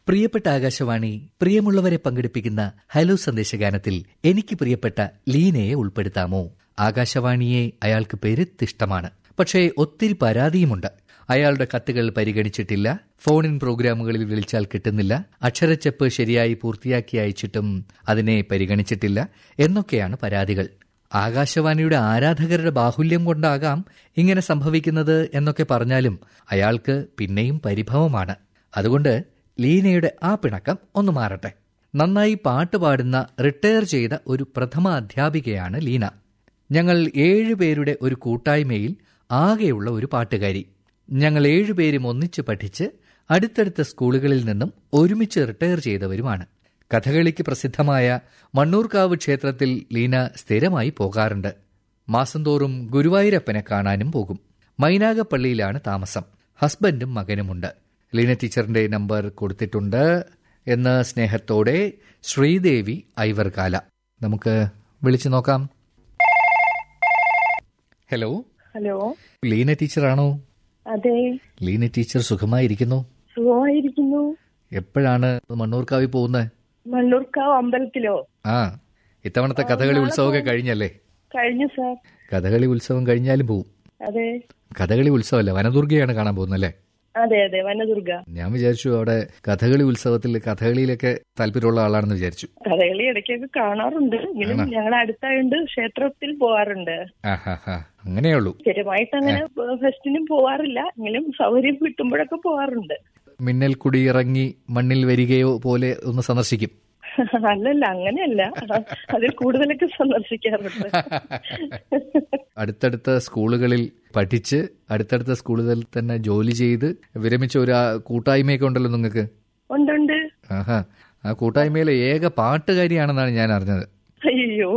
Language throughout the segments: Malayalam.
പ്രിയപ്പെട്ട ആകാശവാണി പ്രിയമുള്ളവരെ പങ്കെടുപ്പിക്കുന്ന ഹലോ സന്ദേശഗാനത്തിൽ എനിക്ക് പ്രിയപ്പെട്ട ലീനയെ ഉൾപ്പെടുത്താമോ ആകാശവാണിയെ അയാൾക്ക് പെരുത്തിഷ്ടമാണ് പക്ഷേ ഒത്തിരി പരാതിയുമുണ്ട് അയാളുടെ കത്തുകൾ പരിഗണിച്ചിട്ടില്ല ഫോണിൻ പ്രോഗ്രാമുകളിൽ വിളിച്ചാൽ കിട്ടുന്നില്ല അക്ഷരച്ചെപ്പ് ശരിയായി പൂർത്തിയാക്കി അയച്ചിട്ടും അതിനെ പരിഗണിച്ചിട്ടില്ല എന്നൊക്കെയാണ് പരാതികൾ ആകാശവാണിയുടെ ആരാധകരുടെ ബാഹുല്യം കൊണ്ടാകാം ഇങ്ങനെ സംഭവിക്കുന്നത് എന്നൊക്കെ പറഞ്ഞാലും അയാൾക്ക് പിന്നെയും പരിഭവമാണ് അതുകൊണ്ട് ലീനയുടെ ആ പിണക്കം ഒന്ന് മാറട്ടെ നന്നായി പാട്ട് പാടുന്ന റിട്ടയർ ചെയ്ത ഒരു പ്രഥമ അധ്യാപികയാണ് ലീന ഞങ്ങൾ ഏഴുപേരുടെ ഒരു കൂട്ടായ്മയിൽ ആകെയുള്ള ഒരു പാട്ടുകാരി ഞങ്ങൾ ഏഴുപേരും ഒന്നിച്ച് പഠിച്ച് അടുത്തടുത്ത സ്കൂളുകളിൽ നിന്നും ഒരുമിച്ച് റിട്ടയർ ചെയ്തവരുമാണ് കഥകളിക്ക് പ്രസിദ്ധമായ മണ്ണൂർക്കാവ് ക്ഷേത്രത്തിൽ ലീന സ്ഥിരമായി പോകാറുണ്ട് മാസം തോറും ഗുരുവായൂരപ്പനെ കാണാനും പോകും മൈനാഗപ്പള്ളിയിലാണ് താമസം ഹസ്ബൻഡും മകനുമുണ്ട് ലീന ടീച്ചറിന്റെ നമ്പർ കൊടുത്തിട്ടുണ്ട് എന്ന് സ്നേഹത്തോടെ ശ്രീദേവി ഐവർകാല നമുക്ക് വിളിച്ചു നോക്കാം ഹലോ ഹലോ ലീന ടീച്ചറാണോ അതെ ലീന ടീച്ചർ സുഖമായിരിക്കുന്നു സുഖമായിരിക്കുന്നു എപ്പോഴാണ് മണ്ണൂർക്കാവിൽ പോകുന്നത് മണ്ണൂർക്കാവ് അമ്പലത്തിലോ ആ ഇത്തവണത്തെ കഥകളി ഉത്സവമൊക്കെ കഴിഞ്ഞല്ലേ കഴിഞ്ഞു സാർ കഥകളി ഉത്സവം കഴിഞ്ഞാലും പോവും അതെ കഥകളി ഉത്സവമല്ല വനദുർഗയാണ് കാണാൻ പോകുന്നല്ലേ അതെ അതെ വനദുർഗ ഞാൻ വിചാരിച്ചു അവിടെ കഥകളി ഉത്സവത്തിൽ കഥകളിയിലൊക്കെ താല്പര്യമുള്ള ആളാണെന്ന് വിചാരിച്ചു കഥകളി ഇടയ്ക്കൊക്കെ കാണാറുണ്ട് എങ്കിലും ഞങ്ങൾ അടുത്തായോണ്ട് ക്ഷേത്രത്തിൽ പോവാറുണ്ട് ആഹാ അങ്ങനെയേ ഉള്ളൂ സ്ഥിരമായിട്ട് അങ്ങനെ ഫെസ്റ്റിനും പോവാറില്ല എങ്കിലും സൗകര്യം കിട്ടുമ്പോഴൊക്കെ പോവാറുണ്ട് മിന്നൽ കുടി ഇറങ്ങി മണ്ണിൽ വരികയോ പോലെ ഒന്ന് സന്ദർശിക്കും അല്ലല്ല അങ്ങനെയല്ല അതിൽ കൂടുതലൊക്കെ സന്ദർശിക്കാറുണ്ട് അടുത്തടുത്ത സ്കൂളുകളിൽ പഠിച്ച് അടുത്തടുത്ത സ്കൂളുകളിൽ തന്നെ ജോലി ചെയ്ത് വിരമിച്ച ഒരു ആ കൂട്ടായ്മയൊക്കെ ഉണ്ടല്ലോ നിങ്ങൾക്ക് ഉണ്ടുണ്ട് ആഹാ ആ കൂട്ടായ്മയിലെ ഏക പാട്ടുകാരിയാണെന്നാണ് ഞാൻ അറിഞ്ഞത് അയ്യോ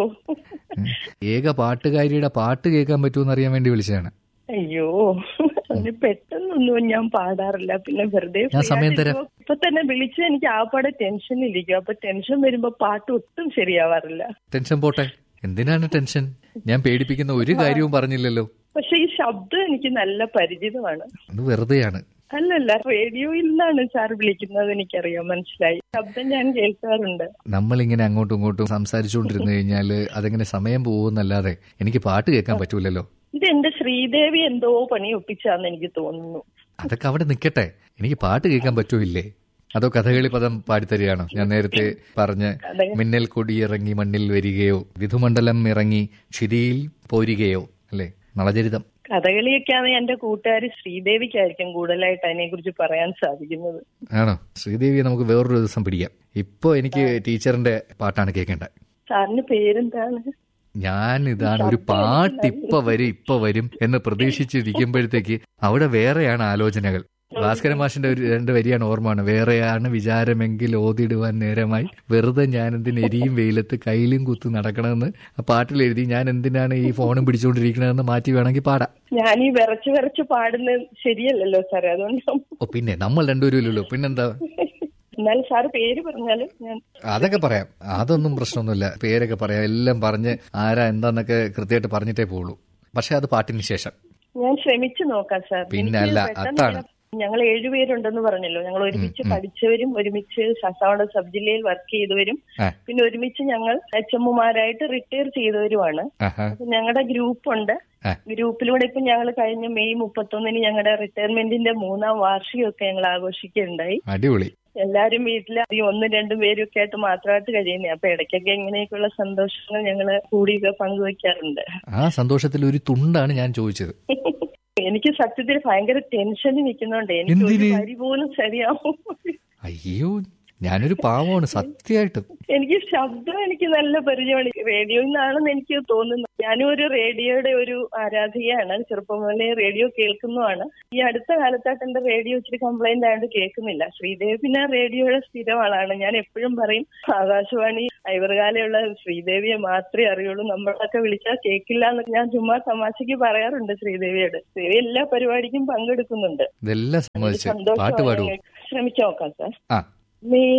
ഏക പാട്ടുകാരിയുടെ പാട്ട് കേൾക്കാൻ പറ്റുമെന്ന് അറിയാൻ വേണ്ടി വിളിച്ചതാണ് അയ്യോ അതിന് പെട്ടെന്നൊന്നും ഞാൻ പാടാറില്ല പിന്നെ വെറുതെ ഞാൻ സമയം തരാം. ഇപ്പൊ- ഇപ്പൊ തന്നെ വിളിച്ച് എനിക്ക് ആപ്പാടെ ടെൻഷനിലിരിക്കും അപ്പൊ ടെൻഷൻ വരുമ്പോ പാട്ട് ഒട്ടും ശരിയാവാറില്ല ടെൻഷൻ പോട്ടെ എന്തിനാണ് ടെൻഷൻ ഞാൻ പേടിപ്പിക്കുന്ന ഒരു കാര്യവും പറഞ്ഞില്ലല്ലോ പക്ഷെ ഈ ശബ്ദം എനിക്ക് നല്ല പരിചിതമാണ് അത് വെറുതെയാണ് അല്ലല്ല റേഡിയോയിൽ നിന്നാണ് സാർ വിളിക്കുന്നത് എനിക്കറിയാം മനസ്സിലായി ശബ്ദം ഞാൻ കേൾക്കാറുണ്ട് നമ്മളിങ്ങനെ അങ്ങോട്ടും ഇങ്ങോട്ടും സംസാരിച്ചുകൊണ്ടിരുന്നു കഴിഞ്ഞാൽ അതെങ്ങനെ സമയം പോകുന്നല്ലാതെ എനിക്ക് പാട്ട് കേൾക്കാൻ പറ്റൂലല്ലോ ഇത് എന്റെ ശ്രീദേവി എന്തോ പണി ഒപ്പിച്ചാന്ന് എനിക്ക് തോന്നുന്നു അതൊക്കെ അവിടെ നിൽക്കട്ടെ എനിക്ക് പാട്ട് കേൾക്കാൻ പറ്റൂല്ലേ അതോ കഥകളി പദം പാടിത്തരികയാണോ ഞാൻ നേരത്തെ പറഞ്ഞ് കഥകളി- മിന്നൽ കൊടിയിറങ്ങി മണ്ണിൽ വരികയോ വിധുമണ്ഡലം ഇറങ്ങി ക്ഷിതിയിൽ പോരുകയോ അല്ലേ നളചരിതം കഥകളിയൊക്കെയാണ് എന്റെ കൂട്ടുകാരി ശ്രീദേവിക്കായിരിക്കും കൂടുതലായിട്ട് അതിനെ കുറിച്ച് പറയാൻ സാധിക്കുന്നത് ആണോ ശ്രീദേവിയെ നമുക്ക് വേറൊരു ദിവസം പിടിക്കാം ഇപ്പോ എനിക്ക് ടീച്ചറിന്റെ പാട്ടാണ് കേൾക്കേണ്ടത് സാറിന് പേരെന്താണ് ഞാൻ ഇതാണ് ഒരു പാട്ട് ഇപ്പൊ വരും ഇപ്പൊ വരും എന്ന് പ്രതീക്ഷിച്ചിരിക്കുമ്പോഴത്തേക്ക് അവിടെ വേറെയാണ് ആലോചനകൾ ഭാസ്കരൻ മാഷിന്റെ ഒരു രണ്ട് വരിയാണ് ഓർമ്മയാണ് വേറെയാണ് വിചാരമെങ്കിൽ ഓതിടുവാൻ നേരമായി വെറുതെ ഞാൻ എന്തിന് എരിയും വെയിലത്ത് കയ്യിലും കുത്ത് നടക്കണമെന്ന് ആ പാട്ടിൽ എഴുതി ഞാൻ എന്തിനാണ് ഈ ഫോണും പിടിച്ചുകൊണ്ടിരിക്കണതെന്ന് മാറ്റി വേണമെങ്കിൽ പാടാം ഞാൻ ഈ വിറച്ച് വിറച്ച് പാടുന്നത് ശരിയല്ലല്ലോ സാറേ അതുകൊണ്ട് ഓ പിന്നെ നമ്മൾ രണ്ടുപേരും ഇല്ലല്ലോ പിന്നെന്താ എന്നാലും സാറ് പേര് പറഞ്ഞാലും ഞാൻ അതൊക്കെ പറയാം അതൊന്നും പ്രശ്നമൊന്നുമില്ല പേരൊക്കെ പറയാം എല്ലാം പറഞ്ഞ് ആരാ എന്താന്നൊക്കെ കൃത്യമായിട്ട് പറഞ്ഞിട്ടേ പോളൂ പക്ഷെ അത് പാട്ടിന് ശേഷം ഞാൻ ശ്രമിച്ചു നോക്കാം സാർ പിന്നെ എനിക്ക് അല്ല, പെട്ടെന്ന് അതാണ്. ഞങ്ങൾ ഏഴുപേരുണ്ടെന്ന് പറഞ്ഞല്ലോ ഞങ്ങൾ ഒരുമിച്ച് പഠിച്ചവരും ഒരുമിച്ച് ശാസ്താവള സബ് ജില്ലയിൽ വർക്ക് ചെയ്തവരും ആ. പിന്നെ ഒരുമിച്ച് ഞങ്ങൾ എച്ച് എമ്മുമാരായിട്ട് റിട്ടയർ ചെയ്തവരുമാണ് ആഹാ അപ്പൊ ഞങ്ങളുടെ ഗ്രൂപ്പ് ഉണ്ട് ആ. ഗ്രൂപ്പിലൂടെ ഇപ്പൊ ഞങ്ങൾ കഴിഞ്ഞ മെയ് മുപ്പത്തൊന്നിന് ഞങ്ങളുടെ റിട്ടയർമെന്റിന്റെ മൂന്നാം വാർഷികമൊക്കെ ഞങ്ങൾ ആഘോഷിക്കുകയുണ്ടായി അടിപൊളി എല്ലാരും വീട്ടിൽ ഈ ഒന്നും രണ്ടും പേരും ഒക്കെ ആയിട്ട് മാത്രമായിട്ട് കഴിയുന്നേ അപ്പൊ ഇടയ്ക്കൊക്കെ ഇങ്ങനെയൊക്കെയുള്ള സന്തോഷങ്ങൾ ഞങ്ങള് കൂടിയൊക്കെ പങ്കുവെക്കാറുണ്ട് ആ സന്തോഷത്തിൽ ഒരു തുണ്ടാണ് ഞാൻ ചോദിച്ചത് എനിക്ക് സത്യത്തിൽ ഭയങ്കര ടെൻഷനിൽ നിൽക്കുന്നുണ്ട് എനിക്ക് ഒരു എന്തിന്? വരി പോലും ശരിയാവും അയ്യോ ഞാനൊരു പാവമാണ് സത്യമായിട്ടും എനിക്ക് ശബ്ദം എനിക്ക് നല്ല പരിചയമാണ് റേഡിയോയിൽ നിന്നാണെന്ന് എനിക്ക് തോന്നുന്നു ഞാനും ഒരു റേഡിയോയുടെ ഒരു ആരാധികയാണ് ചെറുപ്പം മുതലേ റേഡിയോ കേൾക്കുന്നതാണ് ഈ അടുത്ത കാലത്തായിട്ട് എന്റെ റേഡിയോ ഇച്ചിരി കംപ്ലൈന്റ് ആയതുകൊണ്ട് കേൾക്കുന്നില്ല ശ്രീദേവി പിന്നെ റേഡിയോയുടെ സ്ഥിരം ആളാണ് ഞാൻ എപ്പോഴും പറയും ആകാശവാണി ഐവർകാലയുള്ള ശ്രീദേവിയെ മാത്രമേ അറിയുള്ളൂ നമ്മളൊക്കെ വിളിച്ചാൽ കേൾക്കില്ല എന്ന് ഞാൻ ചുമ്മാ തമാശയ്ക്ക് പറയാറുണ്ട് ശ്രീദേവിയോട് ശ്രീദേവി എല്ലാ പരിപാടിക്കും പങ്കെടുക്കുന്നുണ്ട് ഇതെല്ലാം സമ്മതിച്ച് പാട്ട് സന്തോഷമാണ് പാടുവോ ഞങ്ങൾക്ക്. ശ്രമിച്ചു നോക്കാം സാർ ആ മേ